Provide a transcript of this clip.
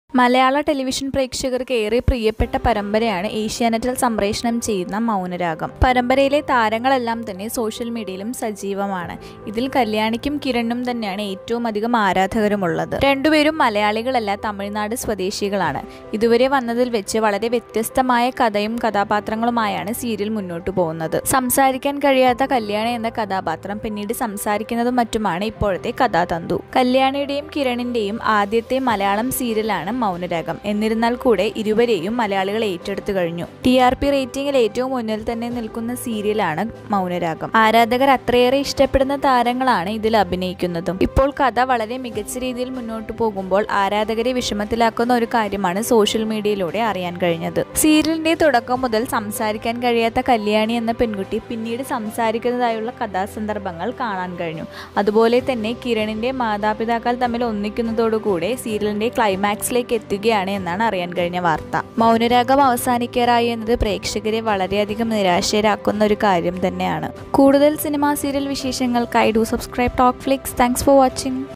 മലയാള ടെലിവിഷൻ പ്രേക്ഷകർക്ക് ഏറെ പ്രിയപ്പെട്ട പരമ്പരയാണ് ഏഷ്യാനെറ്റിൽ സംപ്രേഷണം ചെയ്യുന്ന മൗനരാഗം പരമ്പരയിലെ താരങ്ങളെല്ലാം തന്നെ സോഷ്യൽ മീഡിയയിലും സജീവമാണ് ഇതിൽ കല്യാണിക്കും കിരണിനും തന്നെയാണ് ഏറ്റവും അധികം ആരാധകരുമുള്ളത് രണ്ടുപേരും മലയാളികളല്ല തമിഴ്നാട് സ്വദേശികളാണ് ഇതുവരെ വന്നതിൽ വെച്ച് വളരെ വ്യത്യസ്തമായ കഥയും കഥാപാത്രങ്ങളുമായാണ് സീരിയൽ മുന്നോട്ടു പോകുന്നത് സംസാരിക്കാൻ കഴിയാത്ത കല്യാണി എന്ന കഥാപാത്രം പിന്നീട് സംസാരിക്കുന്നതും മറ്റുമാണ് ഇപ്പോഴത്തെ കഥാതന്തു കല്യാണിയുടെയും കിരണിന്റെയും ആദ്യത്തെ മലയാളം സീരിയലാണ് മൗനരാഗം എന്നിരുന്നാൽ കൂടെ ഇരുവരെയും മലയാളികൾ ഏറ്റെടുത്തു കഴിഞ്ഞു ടി ആർ പി റേറ്റിംഗിൽ ഏറ്റവും മുന്നിൽ തന്നെ നിൽക്കുന്ന സീരിയലാണ് മൗനരാഗം ആരാധകർ അത്രയേറെ ഇഷ്ടപ്പെടുന്ന താരങ്ങളാണ് ഇതിൽ അഭിനയിക്കുന്നതും ഇപ്പോൾ കഥ വളരെ മികച്ച രീതിയിൽ മുന്നോട്ട് പോകുമ്പോൾ ആരാധകരെ വിഷമത്തിലാക്കുന്ന ഒരു കാര്യമാണ് സോഷ്യൽ മീഡിയയിലൂടെ അറിയാൻ കഴിഞ്ഞത് സീരിയലിന്റെ തുടക്കം മുതൽ സംസാരിക്കാൻ കഴിയാത്ത കല്യാണി എന്ന പെൺകുട്ടി പിന്നീട് സംസാരിക്കുന്നതായുള്ള കഥാസന്ദർഭങ്ങൾ കാണാൻ കഴിഞ്ഞു അതുപോലെ തന്നെ കിരണിന്റെ മാതാപിതാക്കൾ തമ്മിൽ ഒന്നിക്കുന്നതോടുകൂടെ സീരിയലിന്റെ ക്ലൈമാക്സിലേക്ക് എത്തുകയാണ് എന്നാണ് അറിയാൻ കഴിഞ്ഞ വാർത്ത മൗനരാഗം അവസാനിക്കാറായി എന്നത് പ്രേക്ഷകരെ വളരെയധികം നിരാശരാക്കുന്ന ഒരു കാര്യം തന്നെയാണ് കൂടുതൽ സിനിമാ സീരിയൽ വിശേഷങ്ങൾക്കായി do subscribe Talk Flix thanks for watching